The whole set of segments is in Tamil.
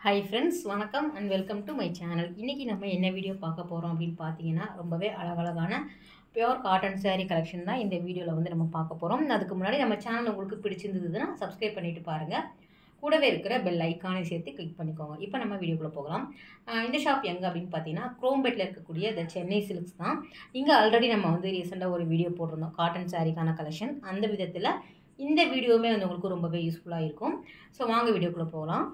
ஹாய் ஃப்ரெண்ட்ஸ் வணக்கம் and welcome to my channel இன்றைக்கி நம்ம என்ன வீடியோ பார்க்க போகிறோம் அப்படின்னு பார்த்தீங்கன்னா ரொம்பவே அழகழகான பியோர் காட்டன் saree கலெக்ஷன் தான் இந்த வீடியோவில் வந்து நம்ம பார்க்க போகிறோம் அதுக்கு முன்னாடி நம்ம சேனல் உங்களுக்கு பிடிச்சிருந்ததுன்னா சப்ஸ்கிரைப் பண்ணிட்டு பாருங்கள் கூடவே இருக்கிற பெல் ஐக்கானை சேர்த்து கிளிக் பண்ணிக்கோங்க இப்போ நம்ம வீடியோக்குள்ளே போகலாம் ஆஹ் இந்த ஷாப் எங்கே அப்படின்னு பார்த்தீங்கன்னா குரோம்பேட்டில் இருக்கக்கூடிய இந்த சென்னை சில்க்ஸ் தான் இங்கே ஆல்ரெடி நம்ம வந்து ரீசெண்டாக ஒரு வீடியோ போட்டிருந்தோம் காட்டன் சாரீக்கான கலெக்ஷன் அந்த விதத்தில் இந்த வீடியோவுமே வந்து உங்களுக்கு ரொம்பவே யூஸ்ஃபுல்லாக இருக்கும் ஸோ வாங்க வீடியோக்குள்ளே போகலாம்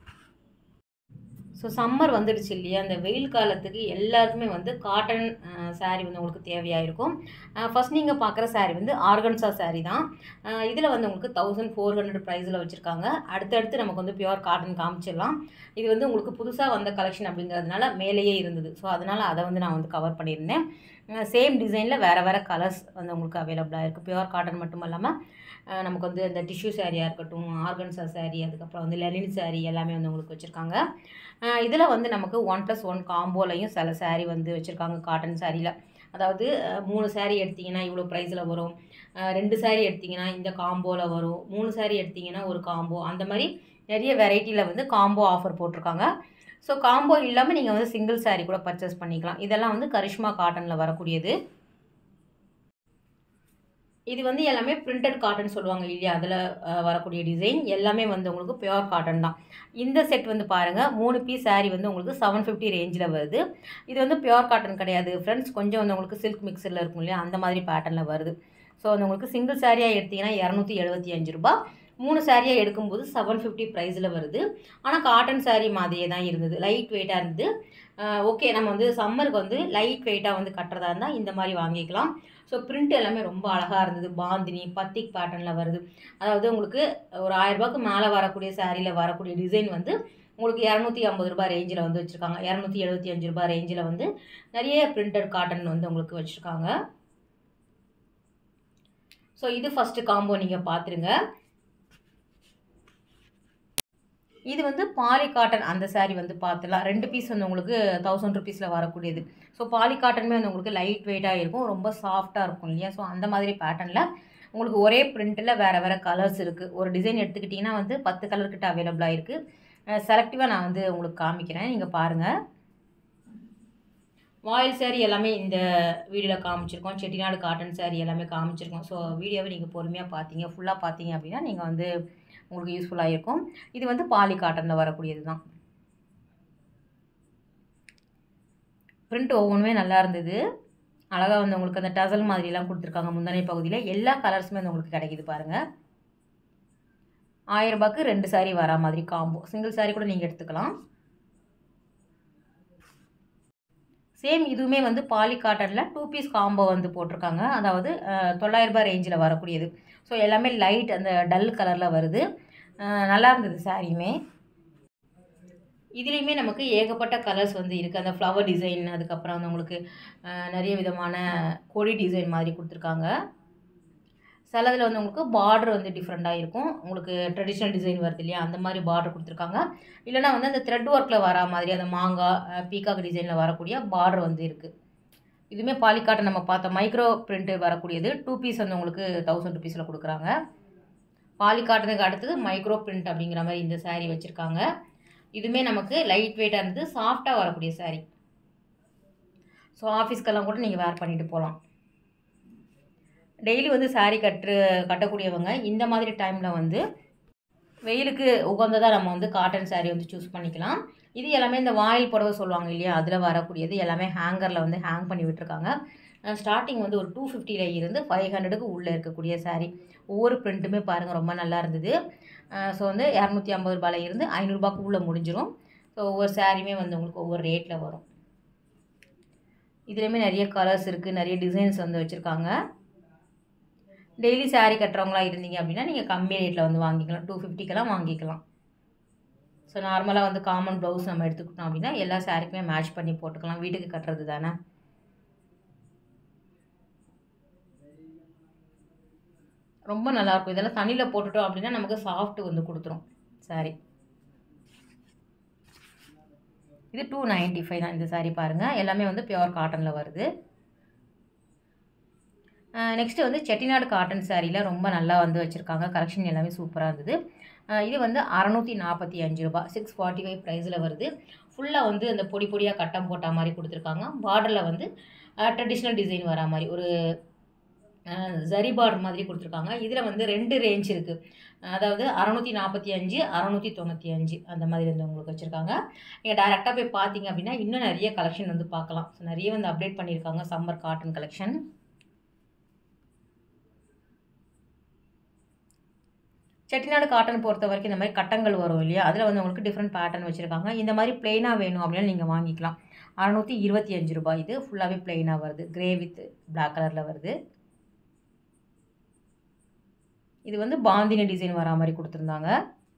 ஸோ சம்மர் வந்துடுச்சு இல்லையா அந்த வெயில் காலத்துக்கு எல்லாருக்குமே வந்து காட்டன் saree வந்து உங்களுக்கு தேவையாக இருக்கும் ஃபஸ்ட் நீங்கள் பார்க்குற saree வந்து ஆர்கன்சா saree தான் இதில் வந்து உங்களுக்கு தௌசண்ட் ஃபோர் ஹண்ட்ரட் ப்ரைஸில் வச்சுருக்காங்க அடுத்தடுத்து நமக்கு வந்து பியூர் காட்டன் காமிச்சிடலாம் இது வந்து உங்களுக்கு புதுசாக வந்த கலெக்ஷன் அப்படிங்கிறதுனால மேலேயே இருந்தது ஸோ அதனால் அதை வந்து நான் வந்து கவர் பண்ணியிருந்தேன் சேம் டிசைனில் வேறு வேறு கலர்ஸ் வந்து உங்களுக்கு அவைலபிளாக இருக்குது பியூர் காட்டன் மட்டும் இல்லாமல் அஹ் நமக்கு வந்து இந்த டிஷ்யூ சாரியாக இருக்கட்டும் ஆர்கன்சா saree அதுக்கப்புறம் வந்து லெனின் saree எல்லாமே வந்து உங்களுக்கு வச்சுருக்காங்க இதில் வந்து நமக்கு ஒன் ப்ளஸ் ஒன் காம்போலையும் சில saree வந்து வச்சுருக்காங்க காட்டன் சாரியில் அதாவது அஹ், மூணு saree எடுத்தீங்கன்னா இவ்வளோ ப்ரைஸில் வரும் அஹ், ரெண்டு saree எடுத்தீங்கன்னா இந்த காம்போவில் வரும் மூணு saree எடுத்தீங்கன்னா ஒரு காம்போ அந்த மாதிரி நிறைய வெரைட்டியில் வந்து காம்போ ஆஃபர் போட்டிருக்காங்க ஸோ காம்போ இல்லாமல் நீங்கள் வந்து சிங்கிள் saree கூட பர்ச்சேஸ் பண்ணிக்கலாம் இதெல்லாம் வந்து கரிஷ்மா காட்டனில் வரக்கூடியது இது வந்து எல்லாமே பிரிண்டட் காட்டன் சொல்லுவாங்க இல்லையா அதில் வரக்கூடிய டிசைன் எல்லாமே வந்து உங்களுக்கு பியோர் காட்டன் தான் இந்த செட் வந்து பாருங்கள் மூணு பீஸ் saree வந்து உங்களுக்கு செவன் ஃபிஃப்டி ரேஞ்சில் வருது இது வந்து பியோர் காட்டன் கிடையாது ஃப்ரெண்ட்ஸ் கொஞ்சம் வந்து உங்களுக்கு சில்க் மிக்சரில் இருக்கும் இல்லையா அந்த மாதிரி பேட்டர்னில் வருது ஸோ வந்து உங்களுக்கு சிங்கிள் சாரியாக எடுத்தீங்கன்னா இரநூத்தி எழுபத்தி அஞ்சு ரூபா மூணு சாரியாக எடுக்கும்போது செவன் ஃபிஃப்டி ப்ரைஸில் வருது ஆனால் காட்டன் saree மாதிரியே தான் இருந்தது லைட் வெயிட்டாக இருந்தது ஓகே நம்ம வந்து சம்மருக்கு வந்து லைட் வெயிட்டாக வந்து கட்டுறதா இருந்தால் இந்த மாதிரி வாங்கிக்கலாம் ஸோ பிரிண்ட் எல்லாமே ரொம்ப அழகாக இருந்தது பாந்தினி பத்திக் பேட்டர்னில் வருது அதாவது உங்களுக்கு ஒரு ஆயிரரூபாய்க்கு மேலே வரக்கூடிய சாரியில் வரக்கூடிய டிசைன் வந்து உங்களுக்கு இரநூத்தி ஐம்பது ரூபாய் ரேஞ்சில் வந்து வச்சுருக்காங்க இரநூத்தி எழுபத்தி அஞ்சு ரூபாய் ரேஞ்சில் வந்து நிறைய பிரிண்டட் காட்டன் வந்து உங்களுக்கு வச்சுருக்காங்க ஸோ இது ஃபஸ்ட்டு காம்போ நீங்கள் பார்த்துருங்க இது வந்து பாலி காட்டன் அந்த saree வந்து பார்த்துலாம் ரெண்டு பீஸ் வந்து உங்களுக்கு தௌசண்ட் ருபீஸில் வரக்கூடியது ஸோ பாலி காட்டனுமே வந்து உங்களுக்கு லைட் வெயிட்டாக இருக்கும் ரொம்ப சாஃப்டாக இருக்கும் இல்லையா ஸோ அந்த மாதிரி பேட்டர்னில் உங்களுக்கு ஒரே பிரிண்ட்டில் வேறு வேறு கலர்ஸ் இருக்குது ஒரு டிசைன் எடுத்துக்கிட்டிங்கன்னா வந்து பத்து கலர் கிட்ட அவைலபிளாக இருக்குது செலக்டிவாக நான் வந்து உங்களுக்கு காமிக்கிறேன் நீங்கள் பாருங்கள் வாயில் saree எல்லாமே இந்த வீடியோவில் காமிச்சிருக்கோம் செட்டிநாடு காட்டன் saree எல்லாமே காமிச்சிருக்கோம் ஸோ வீடியோவை நீங்கள் பொறுமையாக பார்த்தீங்க ஃபுல்லாக பார்த்தீங்க அப்படின்னா நீங்கள் வந்து உங்களுக்கு யூஸ்ஃபுல்லாக இருக்கும் இது வந்து பாலி காட்டனில் வரக்கூடியது தான் பிரிண்ட் ஒவ்வொன்றுமே நல்லா இருந்தது அழகாக வந்து உங்களுக்கு அந்த டசல் மாதிரிலாம் கொடுத்துருக்காங்க முந்தனை பகுதியில் எல்லா கலர்ஸுமே வந்து உங்களுக்கு கிடைக்குது பாருங்கள் ஆயிரம் ரூபாய்க்கு ரெண்டு saree வரா மாதிரி காம்போ சிங்கிள் saree கூட நீங்கள் எடுத்துக்கலாம் சேம் இதுவுமே வந்து பாலி காட்டனில் டூ பீஸ் காம்போ வந்து போட்டிருக்காங்க அதாவது அஹ், தொள்ளாயிரம் ரூபாய் ரேஞ்சில் வரக்கூடியது ஸோ எல்லாமே லைட் அந்த டல் கலரில் வருது அஹ், நல்லா இருந்தது சாரியுமே இதுலேயுமே நமக்கு ஏகப்பட்ட கலர்ஸ் வந்து இருக்குது அந்த ஃப்ளவர் டிசைன் அதுக்கப்புறம் வந்து உங்களுக்கு அஹ், நிறைய விதமான கொடி டிசைன் மாதிரி கொடுத்துருக்காங்க சிலதில் வந்து உங்களுக்கு பார்டர் வந்து டிஃப்ரெண்ட்டாக இருக்கும் உங்களுக்கு ட்ரெடிஷ்னல் டிசைன் வருது இல்லையா அந்த மாதிரி பார்டர் கொடுத்துருக்காங்க இல்லைனா வந்து அந்த த்ரெட் ஒர்க்கில் வரா மாதிரி அந்த மாங்காய் பீகாக் டிசைனில் வரக்கூடிய பார்டர் வந்து இருக்குது இதுவுமே பாலிக்காட்டை நம்ம பார்த்த மைக்ரோ பிரிண்ட் வரக்கூடியது டூ பீஸ் வந்து உங்களுக்கு தௌசண்ட் ருபீஸில் கொடுக்குறாங்க பாலிக்காட்டனுக்கு அடுத்தது மைக்ரோ பிரிண்ட் அப்படிங்கிற மாதிரி இந்த saree வச்சுருக்காங்க இதுவுமே நமக்கு லைட் வெயிட்டாக இருந்து சாஃப்டாக வரக்கூடிய saree ஸோ ஆஃபீஸ்க்கெல்லாம் கூட நீங்கள் வேர் பண்ணிட்டு போகலாம் டெய்லி வந்து saree கட்டு கட்டக்கூடியவங்க இந்த மாதிரி டைமில் வந்து வெயிலுக்கு உகந்ததாக நம்ம வந்து காட்டன் saree வந்து சூஸ் பண்ணிக்கலாம் இது எல்லாமே இந்த வாயில் புடவை சொல்லுவாங்க இல்லையா அதில் வரக்கூடியது எல்லாமே ஹேங்கரில் வந்து ஹேங் பண்ணி விட்டுருக்காங்க ஸ்டார்டிங் வந்து ஒரு டூ ஃபிஃப்டியில் இருந்து ஃபைவ் ஹண்ட்ரடுக்கு உள்ளே இருக்கக்கூடிய saree ஒவ்வொரு பிரிண்ட்டுமே பாருங்கள் ரொம்ப நல்லா இருந்தது ஸோ வந்து இரநூத்தி ஐம்பது ரூபாயில் இருந்து ஐநூறுரூபாக்கு உள்ளே முடிஞ்சிடும் ஸோ ஒவ்வொரு சாரியுமே வந்து உங்களுக்கு ஒவ்வொரு ரேட்டில் வரும் இதுலேயுமே நிறைய கலர்ஸ் இருக்குது நிறைய டிசைன்ஸ் வந்து வச்சுருக்காங்க டெய்லி saree கட்டுறவங்களா இருந்தீங்க அப்படின்னா நீங்கள் கம்மி ரேட்டில் வந்து வாங்கிக்கலாம் டூ ஃபிஃப்டிக்கெல்லாம் வாங்கிக்கலாம் ஸோ நார்மலாக வந்து காமன் ப்ளவுஸ் நம்ம எடுத்துக்கிட்டோம் அப்படின்னா எல்லா சாரிக்குமே மேட்ச் பண்ணி போட்டுக்கலாம் வீட்டுக்கு கட்டுறது தானே ரொம்ப நல்லாயிருக்கும் இதெல்லாம் தண்ணியில் போட்டுட்டோம் அப்படின்னா நமக்கு சாஃப்ட் வந்து கொடுத்துரும் saree இது டூ நைன்ட்டி ஃபைவ் தான் இந்த saree பாருங்கள் எல்லாமே வந்து பியூர் காட்டனில் வருது நெக்ஸ்ட்டு வந்து செட்டிநாடு காட்டன் சாரியில் ரொம்ப நல்லா வந்து வச்சுருக்காங்க கலெக்ஷன் எல்லாமே சூப்பராக இருந்தது அஹ் இது வந்து அறநூற்றி நாற்பத்தி அஞ்சு ரூபா சிக்ஸ் ஃபார்ட்டி ஃபைவ் ப்ரைஸில் வருது ஃபுல்லாக வந்து அந்த பொடி பொடியாக கட்டம் போட்ட மாதிரி கொடுத்துருக்காங்க பார்டரில் வந்து ட்ரெடிஷ்னல் டிசைன் வரா மாதிரி ஒரு ஜரி பார்டர் மாதிரி கொடுத்துருக்காங்க இதில் வந்து ரெண்டு ரேஞ்ச் இருக்குது அதாவது அறநூற்றி நாற்பத்தி அஞ்சு அறநூற்றி தொண்ணூற்றி அஞ்சு அந்த மாதிரி வந்து உங்களுக்கு வச்சுருக்காங்க நீங்கள் டேரெக்டாக போய் பார்த்தீங்க அப்படின்னா இன்னும் நிறைய கலெக்ஷன் வந்து பார்க்கலாம் ஸோ நிறைய வந்து அப்டேட் பண்ணியிருக்காங்க summer cotton collection Chettinad cotton பொறுத்த வரைக்கும் இந்த மாதிரி கட்டங்கள் வரும் இல்லையா அதில் வந்து உங்களுக்கு டிஃப்ரெண்ட் பேட்டர்ன் வச்சுருக்காங்க இந்த மாதிரி பிளெயினாக வேணும் அப்படின்னு நீங்கள் வாங்கிக்கலாம் அறநூற்றி இருபத்தி அஞ்சு ரூபாய் இது ஃபுல்லாகவே பிளெயினாக வருது கிரே வித் பிளாக் கலரில் வருது இது வந்து பாந்தினி டிசைன் வரா மாதிரி கொடுத்துருந்தாங்க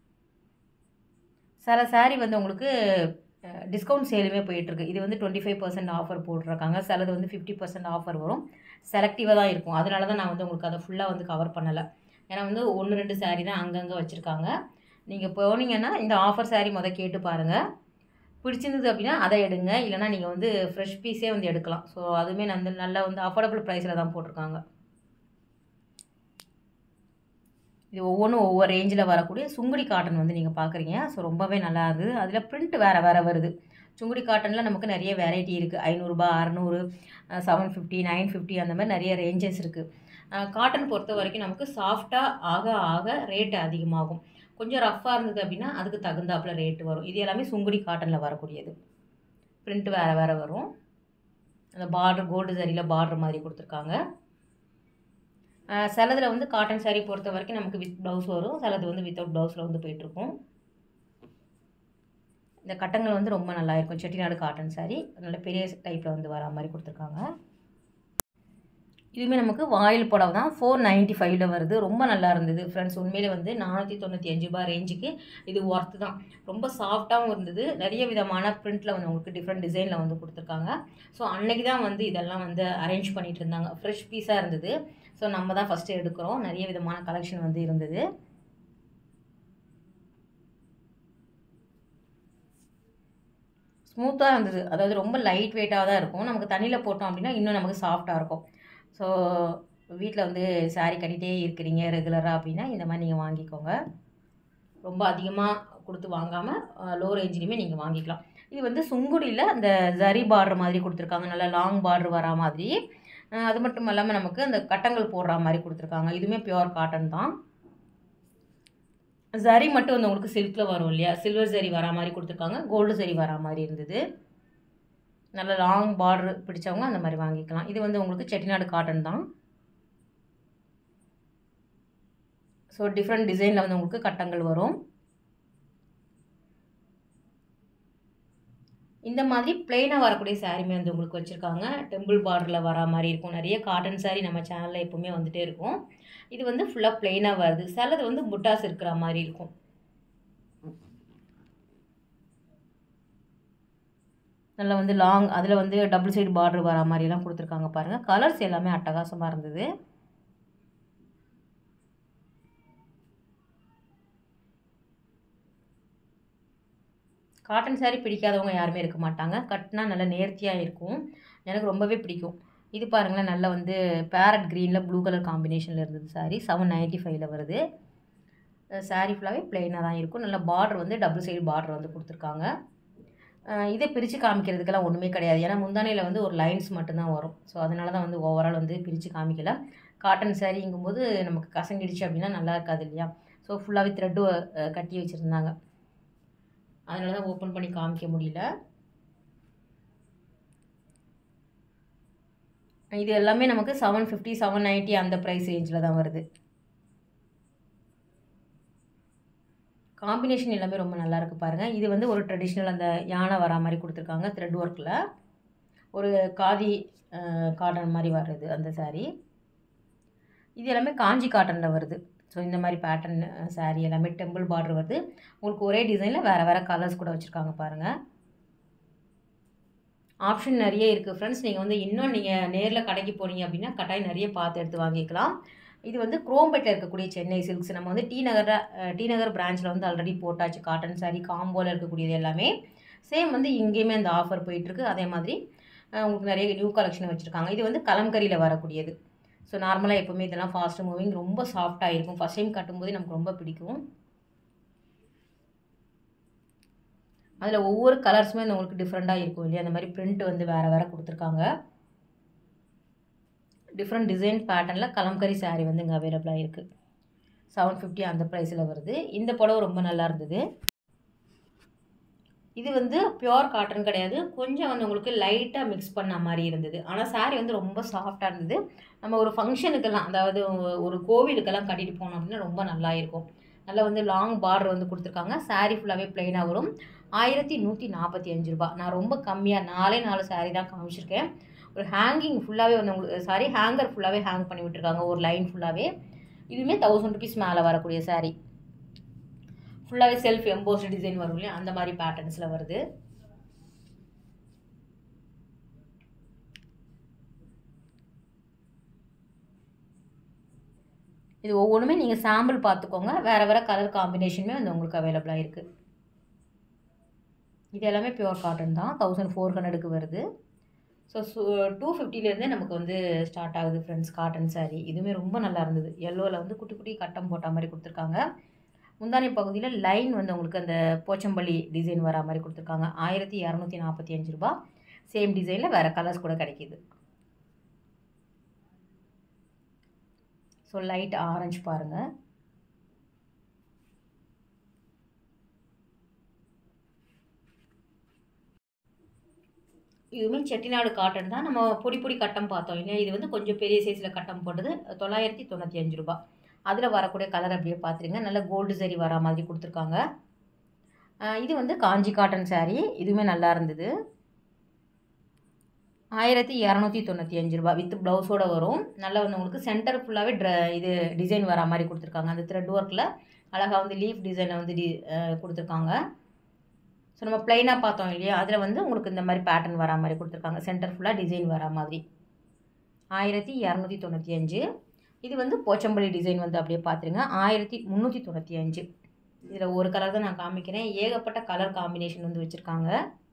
சில saree வந்து உங்களுக்கு டிஸ்கவுண்ட் சேலுமே போயிட்டுருக்கு இது வந்து டுவெண்ட்டி ஃபைவ் பர்சன்ட் ஆஃபர் போட்டிருக்காங்க சிலது வந்து ஃபிஃப்டி பர்சன்ட் ஆஃபர் வரும் செலக்டிவாக தான் இருக்கும் அதனால தான் நான் வந்து உங்களுக்கு அதை ஃபுல்லாக வந்து கவர் பண்ணலை ஏன்னா வந்து ஒன்று ரெண்டு saree தான் அங்கங்கே வச்சுருக்காங்க நீங்கள் போனீங்கன்னா இந்த ஆஃபர் saree முத கேட்டு பாருங்கள் பிடிச்சிருந்தது அப்படின்னா அதை எடுங்க இல்லைனா நீங்கள் வந்து ஃப்ரெஷ் பீஸே வந்து எடுக்கலாம் ஸோ அதுவுமே வந்து நல்ல வந்து அஃபோர்டபுள் ப்ரைஸில் தான் போட்டிருக்காங்க இது ஒவ்வொன்றும் ஒவ்வொரு ரேஞ்சில் வரக்கூடிய சுங்குடி காட்டன் வந்து நீங்கள் பார்க்குறீங்க ஸோ ரொம்பவே நல்லா இருந்தது அதில் பிரிண்ட் வேறு வேறு வருது சுங்குடி காட்டனில் நமக்கு நிறைய வெரைட்டி இருக்குது ஐநூறுரூபா அறநூறு செவன் ஃபிஃப்டி நைன் ஃபிஃப்டி அந்த மாதிரி நிறைய ரேஞ்சஸ் இருக்குது காட்டன் பொறுத்த வரைக்கும் நமக்கு சாஃப்டாக ஆக ஆக ரேட்டு அதிகமாகும் கொஞ்சம் ரஃப்பாக இருந்தது அப்படின்னா அதுக்கு தகுந்தாப்புல ரேட்டு வரும் இது எல்லாமே சுங்குடி காட்டனில் வரக்கூடியது பிரிண்ட் வேறு வேறு வரும் அந்த பார்டர் கோல்டு சரியில் பார்டர் மாதிரி கொடுத்துருக்காங்க சிலதில் வந்து காட்டன் saree பொறுத்த வரைக்கும் நமக்கு வித் ப்ளவுஸ் வரும் சிலது வந்து வித்தவுட் ப்ளவுஸில் வந்து போயிட்டுருக்கும் இந்த கட்டங்கள் வந்து ரொம்ப நல்லா இருக்கும் செட்டிநாடு காட்டன் saree நல்ல பெரிய டைப்பில் வந்து வரா மாதிரி கொடுத்துருக்காங்க இதுவுமே நமக்கு வாயில் புடவை தான் ஃபோர் நைன்ட்டி ஃபைவ்ல வருது ரொம்ப நல்லா இருந்தது ஃப்ரெண்ட்ஸ் உண்மையிலே வந்து நானூற்றி தொண்ணூற்றி அஞ்சு ரூபாய் ரேஞ்சுக்கு இது ஒர்த்து தான் ரொம்ப சாஃப்டாகவும் இருந்தது நிறைய விதமான பிரிண்ட்டில் வந்து உங்களுக்கு டிஃப்ரெண்ட் டிசைனில் வந்து கொடுத்துருக்காங்க ஸோ அன்னைக்கு தான் வந்து இதெல்லாம் வந்து அரேஞ்ச் பண்ணிட்டு இருந்தாங்க ஃப்ரெஷ் பீஸாக இருந்தது ஸோ நம்ம தான் ஃபஸ்ட்டு எடுக்கிறோம் நிறைய விதமான கலெக்ஷன் வந்து இருந்தது ஸ்மூத்தாக இருந்தது அதாவது ரொம்ப லைட் வெயிட்டாக தான் இருக்கும் நமக்கு தண்ணியில் போட்டோம் அப்படின்னா இன்னும் நமக்கு சாஃப்டாக இருக்கும் ஸோ வீட்டில் வந்து saree கட்டிகிட்டே இருக்கிறீங்க ரெகுலராக அப்படின்னா இந்த மாதிரி நீங்கள் வாங்கிக்கோங்க ரொம்ப அதிகமாக கொடுத்து வாங்காமல் லோ ரேஞ்சிலையுமே நீங்கள் வாங்கிக்கலாம் இது வந்து சுங்குடியில் அந்த ஜரி பார்டர் மாதிரி கொடுத்துருக்காங்க நல்லா லாங் பார்டர் வரா மாதிரி அஹ் அது மட்டும் இல்லாமல் நமக்கு அந்த கட்டங்கள் போடுற மாதிரி கொடுத்துருக்காங்க இதுவுமே பியோர் காட்டன் தான் ஜரி மட்டும் வந்து உங்களுக்கு சில்கில் வரும் இல்லையா சில்வர் ஜரி வரா மாதிரி கொடுத்துருக்காங்க கோல்டு ஜரி வரா மாதிரி இருந்தது நல்ல லாங் பார்டர் பிடிச்சவங்க அந்த மாதிரி வாங்கிக்கலாம் இது வந்து உங்களுக்கு செட்டிநாடு காட்டன் தான் ஸோ டிஃப்ரெண்ட் டிசைனில் வந்து உங்களுக்கு கட்டங்கள் வரும் இந்த மாதிரி பிளெயினாக வரக்கூடிய சாரீமே வந்து உங்களுக்கு வச்சுருக்காங்க டெம்பிள் பார்டரில் வரா மாதிரி இருக்கும் நிறைய காட்டன் saree நம்ம சேனலில் எப்போவுமே வந்துகிட்டே இருக்கும் இது வந்து ஃபுல்லாக பிளெயினாக வருது சிலது வந்து புட்டாஸ் இருக்கிற மாதிரி இருக்கும் நல்லா வந்து லாங் அதில் வந்து டபுள் சைடு பார்டர் வரா மாதிரிலாம் கொடுத்துருக்காங்க பாருங்கள் கலர்ஸ் எல்லாமே அட்டகாசமாக இருந்தது காட்டன் saree பிடிக்காதவங்க யாருமே இருக்க மாட்டாங்க கட்டினா நல்லா நேர்த்தியாக இருக்கும் எனக்கு ரொம்பவே பிடிக்கும் இது பாருங்களேன் நல்லா வந்து பேரட் க்ரீனில் ப்ளூ கலர் காம்பினேஷனில் இருந்தது saree செவன் நைன்ட்டி ஃபைவ்ல வருது saree ஃபுல்லாகவே பிளெயினாக தான் இருக்கும் நல்ல பார்டர் வந்து டபுள் சைடு பார்டர் வந்து கொடுத்துருக்காங்க அஹ் இதை பிரித்து காமிக்கிறதுக்கெல்லாம் ஒன்றுமே கிடையாது ஏன்னா முந்தானையில் வந்து ஒரு லைன்ஸ் மட்டும்தான் வரும் ஸோ அதனால தான் வந்து ஓவரால் வந்து பிரித்து காமிக்கல காட்டன் சாரிங்கும்போது நமக்கு கசங்கிடுச்சு அப்படின்னா நல்லா இருக்காது இல்லையா ஸோ ஃபுல்லாகவே த்ரெட்டு கட்டி வச்சுருந்தாங்க அதனால தான் ஓப்பன் பண்ணி காமிக்க முடியல இது எல்லாமே நமக்கு செவன் ஃபிஃப்டி செவன் நைன்ட்டி அந்த ப்ரைஸ் ரேஞ்சில் தான் வருது காம்பினேஷன் எல்லாமே ரொம்ப நல்லா இருக்கு பாருங்கள் இது வந்து ஒரு ட்ரெடிஷ்னல் அந்த யானை வரா மாதிரி கொடுத்துருக்காங்க த்ரெட் ஒர்க்கில் ஒரு காதி காட்டன் மாதிரி வர்றது அந்த saree இது எல்லாமே காஞ்சி காட்டனில் வருது ஸோ இந்த மாதிரி பேட்டர்ன் saree எல்லாமே டெம்பிள் பார்டர் வருது உங்களுக்கு ஒரே டிசைனில் வேறு வேறு கலர்ஸ் கூட வச்சுருக்காங்க பாருங்கள் ஆப்ஷன் நிறைய இருக்குது ஃப்ரெண்ட்ஸ் நீங்கள் வந்து இன்னும் நீங்கள் நேரில் கடைக்கு போனீங்க அப்படின்னா கட்டாயம் நிறைய பார்த்து எடுத்து வாங்கிக்கலாம் இது வந்து குரோம்பேட்டில் இருக்கக்கூடிய சென்னை சில்க்ஸ் நம்ம வந்து டி நகரில் டி நகர் பிரான்ச்சில் வந்து ஆல்ரெடி போட்டாச்சு காட்டன் saree காம்போவில் இருக்கக்கூடியது எல்லாமே சேம் வந்து இங்கேயுமே அந்த ஆஃபர் போயிட்டுருக்கு அதே மாதிரி அஹ், உங்களுக்கு நிறைய நியூ கலெக்ஷன் வச்சுருக்காங்க இது வந்து கலம்கரியில் வரக்கூடியது ஸோ நார்மலாக எப்போவுமே இதெல்லாம் ஃபாஸ்ட் மூவிங் ரொம்ப சாஃப்டாக இருக்கும் ஃபஸ்ட் டைம் கட்டும்போதே நமக்கு ரொம்ப பிடிக்கும் அதில் ஒவ்வொரு கலர்ஸுமே வந்து உங்களுக்கு டிஃப்ரெண்ட்டாக இருக்கும் இல்லையா அந்த மாதிரி பிரிண்ட் வந்து வேறு வேறு கொடுத்துருக்காங்க டிஃப்ரெண்ட் டிசைன் பேட்டர்னில் கலம்கரி saree வந்து இங்கே அவைலபிளாக இருக்குது செவன் ஃபிஃப்டி அந்த ப்ரைஸில் வருது இந்த புடவை ரொம்ப நல்லா இருந்தது இது வந்து பியோர் காட்டன் கிடையாது கொஞ்சம் வந்து உங்களுக்கு லைட்டாக மிக்ஸ் பண்ண மாதிரி இருந்தது ஆனால் saree வந்து ரொம்ப சாஃப்டாக இருந்தது நம்ம ஒரு ஃபங்க்ஷனுக்கெல்லாம் அதாவது ஒரு கோவிலுக்கெல்லாம் கட்டிட்டு போனோம் அப்படின்னா ரொம்ப நல்லா இருக்கும் நல்லா வந்து லாங் பார்டர் வந்து கொடுத்துருக்காங்க saree ஃபுல்லாகவே ப்ளைனாக வரும் ஆயிரத்தி நூற்றி நாற்பத்தி அஞ்சு ரூபா நான் ரொம்ப கம்மியாக நாலே நாலு saree தான் காமிச்சிருக்கேன் ஒரு ஹேங்கிங் ஃபுல்லாகவே வந்து உங்களுக்கு சாரி ஹேங்கர் ஃபுல்லாகவே ஹேங் பண்ணி விட்டுருக்காங்க ஒரு லைன் ஃபுல்லாகவே இதுவுமே தௌசண்ட் ருபீஸ் மேலே வரக்கூடிய saree ஃபுல்லாகவே செல்ஃப் எம்போஸ்டு டிசைன் வரும் இல்லையா அந்த மாதிரி பேட்டர்ன்ஸில் வருது இது ஒவ்வொன்றுமே நீங்கள் சாம்பிள் பார்த்துக்கோங்க வேறு வேறு கலர் காம்பினேஷனுமே வந்து உங்களுக்கு அவைலபிளாக இருக்குது இது எல்லாமே பியூர் காட்டன் தான் தௌசண்ட் ஃபோர் ஹண்ட்ரடுக்கு வருது ஸோ டூ ஃபிஃப்டிலேருந்தே நமக்கு வந்து ஸ்டார்ட் ஆகுது ஃப்ரெண்ட்ஸ் காட்டன் saree இதுவுமே ரொம்ப நல்லா இருந்தது எல்லோவில் வந்து குட்டி குட்டி கட்டம் போட்ட மாதிரி கொடுத்துருக்காங்க முந்தானி பகுதியில் லைன் வந்து உங்களுக்கு அந்த போச்சம்பள்ளி டிசைன் வரா மாதிரி கொடுத்துருக்காங்க ஆயிரத்தி இரநூத்தி நாற்பத்தி அஞ்சு ரூபா சேம் டிசைனில் வேறு கலர்ஸ் கூட கிடைக்கிது ஸோ லைட் ஆரஞ்சு பாருங்கள் இதுவுமே செட்டிநாடு காட்டன் தான் நம்ம பொடி பொடி கட்டம் பார்த்தோம் இல்லையா இது வந்து கொஞ்சம் பெரிய சைஸில் கட்டம் போட்டது தொள்ளாயிரத்தி தொண்ணூற்றி அஞ்சு ரூபா அதில் வரக்கூடிய கலர் அப்படியே பார்த்துருங்க நல்ல கோல்டு சரி வரா மாதிரி கொடுத்துருக்காங்க ஆஹ் இது வந்து காஞ்சி காட்டன் saree இதுவுமே நல்லா இருந்தது ஆயிரத்தி இரநூத்தி தொண்ணூற்றி அஞ்சு ரூபா வித் ப்ளவுஸோடு வரும் நல்லா வந்து உங்களுக்கு சென்டர் ஃபுல்லாகவே ட்ர இது டிசைன் வரா மாதிரி கொடுத்துருக்காங்க அந்த த்ரெட் ஒர்க்கில் அழகாக வந்து லீஃப் டிசைனை வந்து டி ஆஹ் கொடுத்துருக்காங்க ஸோ நம்ம ப்ளைனாக பார்த்தோம் இல்லையா அதில் வந்து உங்களுக்கு இந்த மாதிரி பேட்டர்ன் வரா மாதிரி கொடுத்துருக்காங்க சென்டர் ஃபுல்லாக டிசைன் வரா மாதிரி ஆயிரத்தி இரநூத்தி தொண்ணூற்றி அஞ்சு இது வந்து போச்சம்பள்ளி டிசைன் வந்து அப்படியே பார்த்துருங்க ஆயிரத்தி முந்நூற்றி தொண்ணூற்றி அஞ்சு இதில் ஒரு கலர் தான் நான் காமிக்கிறேன் ஏகப்பட்ட கலர் காம்பினேஷன் வந்து வச்சுருக்காங்க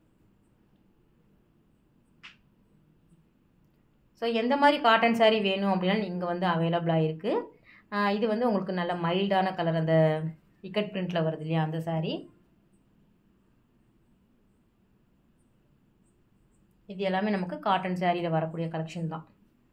ஸோ எந்த மாதிரி காட்டன் saree வேணும் அப்படின்னா இங்கே வந்து அவைலபிளாக இருக்குது இது வந்து உங்களுக்கு நல்ல மைல்டான கலர் அந்த இக்கட் பிரிண்டில் வருது இல்லையா அந்த saree இது எல்லாமே நமக்கு காட்டன் சாரியில் வரக்கூடிய கலெக்ஷன் தான்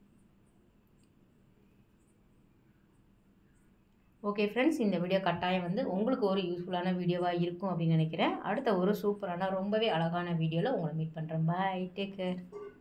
ஓகே ஃப்ரெண்ட்ஸ் இந்த வீடியோ கட்டாயம் வந்து உங்களுக்கு ஒரு யூஸ்ஃபுல்லான வீடியோவாக இருக்கும் அப்படின்னு நினைக்கிறேன் அடுத்த ஒரு சூப்பரான ரொம்பவே அழகான வீடியோவில் உங்களை மீட் பண்ணுறேன் பாய் டேக் கேர்